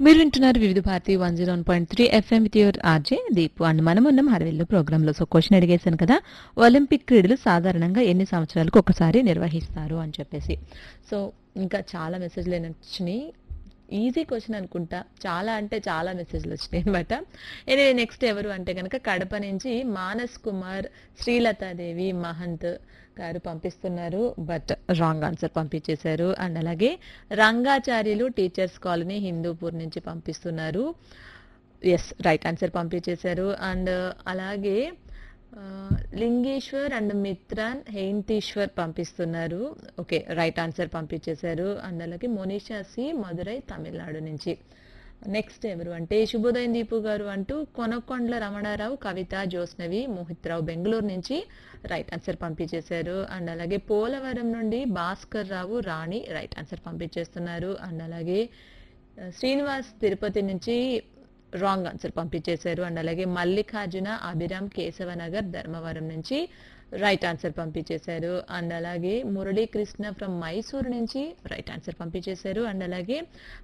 మీరు వింటున్నారు Vividh Bharati one zero one point three FM with your RJ Deepu and మనం ఉన్నాం హరవిల్లు ప్రోగ్రాంలో సో క్వశ్చన్ అడిగేశాను కదా ఒలింపిక్ క్రీడలు సాధారణంగా ఎన్ని సంవత్సరాలకు ఒకసారి నిర్వహిస్తారు అని చెప్పేసి సో ఇంకా చాలా మెసేజ్లు వచ్చినాయి ఈజీ క్వశ్చన్ అనుకుంటా చాలా అంటే చాలా మెసేజ్లు వచ్చినాయి అనమాట ఎనివే నెక్స్ట్ ఎవరు అంటే కనుక కడప నుంచి మానస్ కుమార్ శ్రీలతాదేవి మహంత్ గారు పంపిస్తున్నారు బట్ రాంగ్ ఆన్సర్ పంపించేశారు అండ్ అలాగే రంగాచార్యులు టీచర్స్ కాలనీ హిందూపూర్ నుంచి పంపిస్తున్నారు ఎస్ రైట్ ఆన్సర్ పంపించేశారు అండ్ అలాగే ఆ, లింగేశ్వర్ అండ్ మిత్రాన్ హెయింతీశ్వర్ పంపిస్తున్నారు ఓకే రైట్ ఆన్సర్ పంపించేశారు అండ్ అలాగే మోనిషా సి మదురై తమిళనాడు నుంచి నెక్స్ట్ ఎవరు అంటే శుభోదయం దీపు గారు అంటూ కొనకొండ్ల రమణారావు కవిత జోస్నవి మోహిత్రావు బెంగళూరు నుంచి రైట్ ఆన్సర్ పంపించేశారు అండ్ అలాగే పోలవరం నుండి భాస్కర్ రావు రాణి రైట్ ఆన్సర్ పంపించేస్తున్నారు అండ్ అలాగే ఆ, శ్రీనివాస్ తిరుపతి నుంచి రాంగ్ ఆన్సర్ పంపించేశారు అండ్ అలాగే మల్లికార్జున అభిరామ్ కేశవనగర్ ధర్మవరం నుంచి రైట్ ఆన్సర్ పంపించేశారు అండ్ అలాగే మురళీకృష్ణ ఫ్రమ్ మైసూర్ నుంచి రైట్ ఆన్సర్ పంపించేశారు అండ్ అలాగే